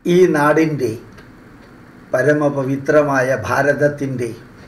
ഈ നാടിൻ്റെ പരമപവിത്രമായ ഭാരതത്തിൻ്റെ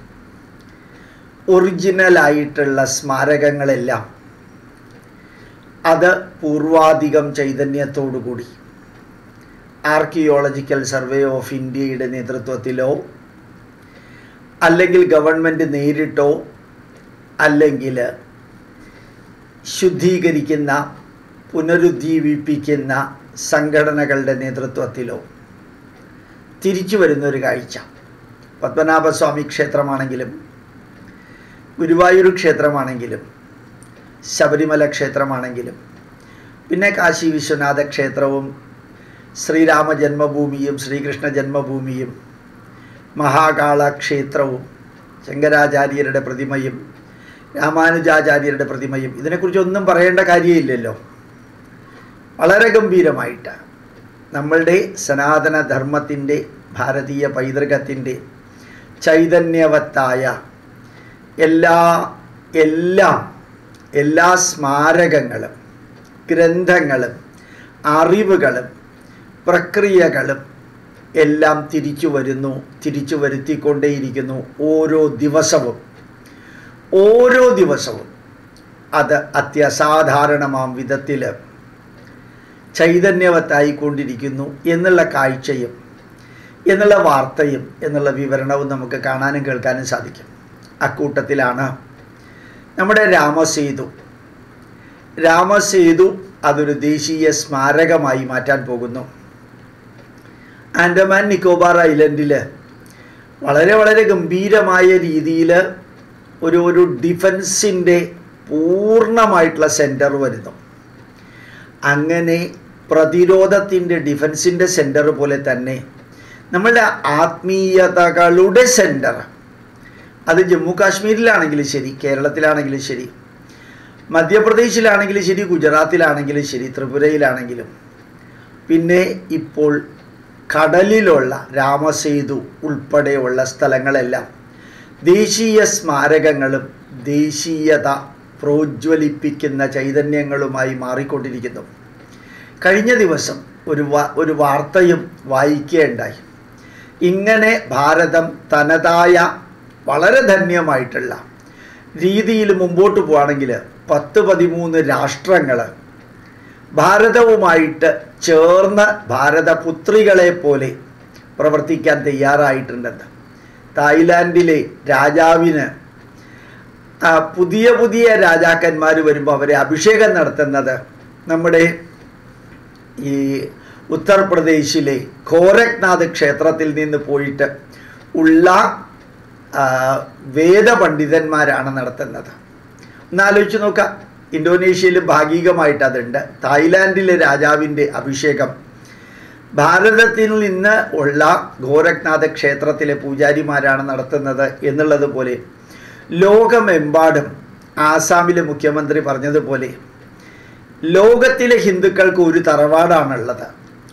ഒറിജിനലായിട്ടുള്ള സ്മാരകങ്ങളെല്ലാം അത് പൂർവാധികം ചൈതന്യത്തോടുകൂടി ആർക്കിയോളജിക്കൽ സർവേ ഓഫ് ഇന്ത്യയുടെ നേതൃത്വത്തിലോ അല്ലെങ്കിൽ ഗവൺമെൻറ് നേരിട്ടോ അല്ലെങ്കിൽ ശുദ്ധീകരിക്കുന്ന പുനരുജ്ജീവിപ്പിക്കുന്ന സംഘടനകളുടെ നേതൃത്വത്തിലോ തിരിച്ചു വരുന്നൊരു കാഴ്ച പത്മനാഭസ്വാമി ക്ഷേത്രമാണെങ്കിലും ഗുരുവായൂർ ക്ഷേത്രമാണെങ്കിലും ശബരിമല ക്ഷേത്രമാണെങ്കിലും പിന്നെ കാശി വിശ്വനാഥ ക്ഷേത്രവും ശ്രീരാമ ജന്മഭൂമിയും ശ്രീകൃഷ്ണ ജന്മഭൂമിയും മഹാകാള ക്ഷേത്രവും ശങ്കരാചാര്യരുടെ പ്രതിമയും രാമാനുജാചാര്യരുടെ പ്രതിമയും ഇതിനെക്കുറിച്ചൊന്നും പറയേണ്ട കാര്യമില്ലല്ലോ വളരെ ഗംഭീരമായിട്ട് നമ്മളുടെ സനാതന ധർമ്മത്തിൻ്റെ ഭാരതീയ പൈതൃകത്തിൻ്റെ ചൈതന്യവത്തായ എല്ലാ എല്ലാം എല്ലാ സ്മാരകങ്ങളും ഗ്രന്ഥങ്ങളും അറിവുകളും പ്രക്രിയകളും എല്ലാം തിരിച്ചു വരുന്നു തിരിച്ചു വരുത്തിക്കൊണ്ടേയിരിക്കുന്നു ഓരോ ദിവസവും ഓരോ ദിവസവും അത് അത്യസാധാരണമാം വിധത്തിൽ ചൈതന്യവത്തായിക്കൊണ്ടിരിക്കുന്നു എന്നുള്ള കാഴ്ചയും എന്നുള്ള വാർത്തയും എന്നുള്ള വിവരണവും നമുക്ക് കാണാനും കേൾക്കാനും സാധിക്കും അക്കൂട്ടത്തിലാണ് നമ്മുടെ രാമസേതു രാമസേതു അതൊരു ദേശീയ സ്മാരകമായി മാറ്റാൻ പോകുന്നു ആൻഡമാൻ നിക്കോബാർ ഐലൻഡിൽ വളരെ വളരെ ഗംഭീരമായ രീതിയിൽ ഒരു ഒരു ഡിഫൻസിൻ്റെ പൂർണ്ണമായിട്ടുള്ള സെൻറ്റർ വരുന്നു അങ്ങനെ പ്രതിരോധത്തിൻ്റെ ഡിഫൻസിൻ്റെ സെൻറ്റർ പോലെ തന്നെ നമ്മളുടെ ആത്മീയതകളുടെ സെൻറ്റർ അത് ജമ്മു കാശ്മീരിലാണെങ്കിലും ശരി കേരളത്തിലാണെങ്കിലും ശരി മധ്യപ്രദേശിലാണെങ്കിലും ശരി ഗുജറാത്തിലാണെങ്കിലും ശരി ത്രിപുരയിലാണെങ്കിലും പിന്നെ ഇപ്പോൾ കടലിലുള്ള രാമസേതു ഉൾപ്പെടെയുള്ള സ്ഥലങ്ങളെല്ലാം ദേശീയ സ്മാരകങ്ങളും ദേശീയത പ്രോജ്വലിപ്പിക്കുന്ന ചൈതന്യങ്ങളുമായി മാറിക്കൊണ്ടിരിക്കുന്നു കഴിഞ്ഞ ദിവസം ഒരു വാ ഒരു വാർത്തയും വായിക്കുകയുണ്ടായി ഇങ്ങനെ ഭാരതം തനതായ വളരെ ധന്യമായിട്ടുള്ള രീതിയിൽ മുമ്പോട്ട് പോവുകയാണെങ്കിൽ പത്ത് പതിമൂന്ന് രാഷ്ട്രങ്ങൾ ഭാരതവുമായിട്ട് ചേർന്ന് ഭാരതപുത്രികളെ പോലെ പ്രവർത്തിക്കാൻ തയ്യാറായിട്ടുണ്ടെന്ന് തായ്ലാൻഡിലെ രാജാവിന് ആ, പുതിയ പുതിയ രാജാക്കന്മാർ വരുമ്പോൾ അവരെ അഭിഷേകം നടത്തുന്നത് നമ്മുടെ ഈ ഉത്തർപ്രദേശിലെ ഖോരക്നാഥ് ക്ഷേത്രത്തിൽ നിന്ന് പോയിട്ട് ഉള്ള ആ, വേദപണ്ഡിതന്മാരാണ് നടത്തുന്നത് ഒന്നാലോചിച്ച് നോക്കാം ഇന്തോനേഷ്യയിലും ഭാഗികമായിട്ട് അതുണ്ട് തായ്ലാൻഡിലെ രാജാവിൻ്റെ അഭിഷേകം ഭാരതത്തിൽ നിന്ന് ഉള്ള ഗോരഖ്നാഥ ക്ഷേത്രത്തിലെ പൂജാരിമാരാണ് നടത്തുന്നത് എന്നുള്ളത് പോലെ ലോകമെമ്പാടും ആസാമിലെ മുഖ്യമന്ത്രി പറഞ്ഞതുപോലെ ലോകത്തിലെ ഹിന്ദുക്കൾക്ക് ഒരു തറവാടാണുള്ളത്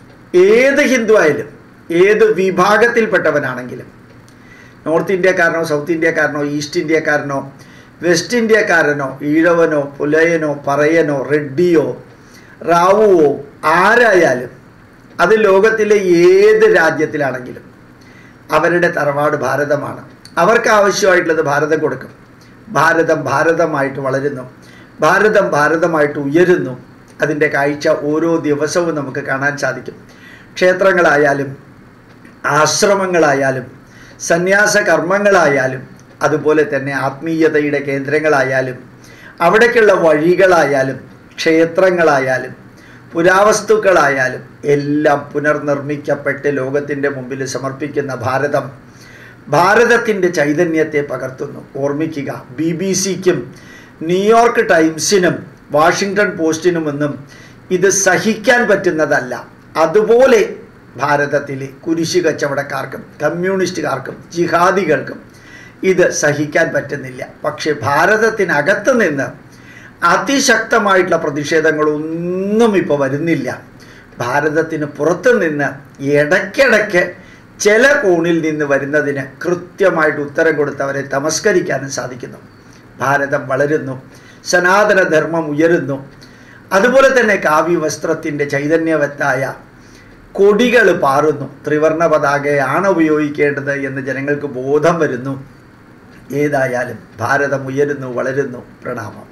ഏത് ഹിന്ദു ആയാലും ഏത് വിഭാഗത്തിൽപ്പെട്ടവനാണെങ്കിലും നോർത്ത് ഇന്ത്യക്കാരനോ സൗത്ത് ഇന്ത്യക്കാരനോ ഈസ്റ്റ് ഇന്ത്യക്കാരനോ വെസ്റ്റ് ഇന്ത്യക്കാരനോ ഈഴവനോ പുലയനോ പറയനോ റെഡ്ഡിയോ റാവുവോ ആരായാലും അത് ലോകത്തിലെ ഏത് രാജ്യത്തിലാണെങ്കിലും അവരുടെ തറവാട് ഭാരതമാണ് അവർക്ക് ആവശ്യമായിട്ടുള്ളത് ഭാരതം കൊടുക്കും ഭാരതം ഭാരതമായിട്ട് വളരുന്നു ഭാരതം ഭാരതമായിട്ട് ഉയരുന്നു അതിൻ്റെ കാഴ്ച ഓരോ ദിവസവും നമുക്ക് കാണാൻ സാധിക്കും ക്ഷേത്രങ്ങളായാലും ആശ്രമങ്ങളായാലും സന്യാസ കർമ്മങ്ങളായാലും അതുപോലെ തന്നെ ആത്മീയതയുടെ കേന്ദ്രങ്ങളായാലും അവിടേക്കുള്ള വഴികളായാലും ക്ഷേത്രങ്ങളായാലും പുരാവസ്തുക്കളായാലും എല്ലാം പുനർനിർമ്മിക്കപ്പെട്ട് ലോകത്തിൻ്റെ മുമ്പിൽ സമർപ്പിക്കുന്ന ഭാരതം ഭാരതത്തിൻ്റെ ചൈതന്യത്തെ പകർത്തുന്നു ഓർമ്മിക്കുക ബി ബി സിക്കും ന്യൂയോർക്ക് ടൈംസിനും വാഷിങ്ടൺ പോസ്റ്റിനുമൊന്നും ഇത് സഹിക്കാൻ പറ്റുന്നതല്ല അതുപോലെ ഭാരതത്തിലെ കുരിശു കച്ചവടക്കാർക്കും കമ്മ്യൂണിസ്റ്റുകാർക്കും ജിഹാദികൾക്കും ഇത് സഹിക്കാൻ പറ്റുന്നില്ല പക്ഷേ ഭാരതത്തിനകത്ത് നിന്ന് അതിശക്തമായിട്ടുള്ള പ്രതിഷേധങ്ങളൊന്നും ഇപ്പോൾ വരുന്നില്ല ഭാരതത്തിന് പുറത്ത് നിന്ന് ഇടയ്ക്കിടയ്ക്ക് ചില കോണിൽ നിന്ന് വരുന്നതിന് കൃത്യമായിട്ട് ഉത്തരം കൊടുത്തവരെ തമസ്കരിക്കാനും സാധിക്കുന്നു ഭാരതം വളരുന്നു സനാതനധർമ്മം ഉയരുന്നു അതുപോലെ തന്നെ കാവ്യവസ്ത്രത്തിൻ്റെ ചൈതന്യവത്തായ കൊടികൾ പാറുന്നു ത്രിവർണ പതാകയാണ് ഉപയോഗിക്കേണ്ടത് എന്ന് ജനങ്ങൾക്ക് ബോധം വരുന്നു ഏതായാലും ഭാരതം ഉയരുന്നു വളരുന്നു പ്രണാമം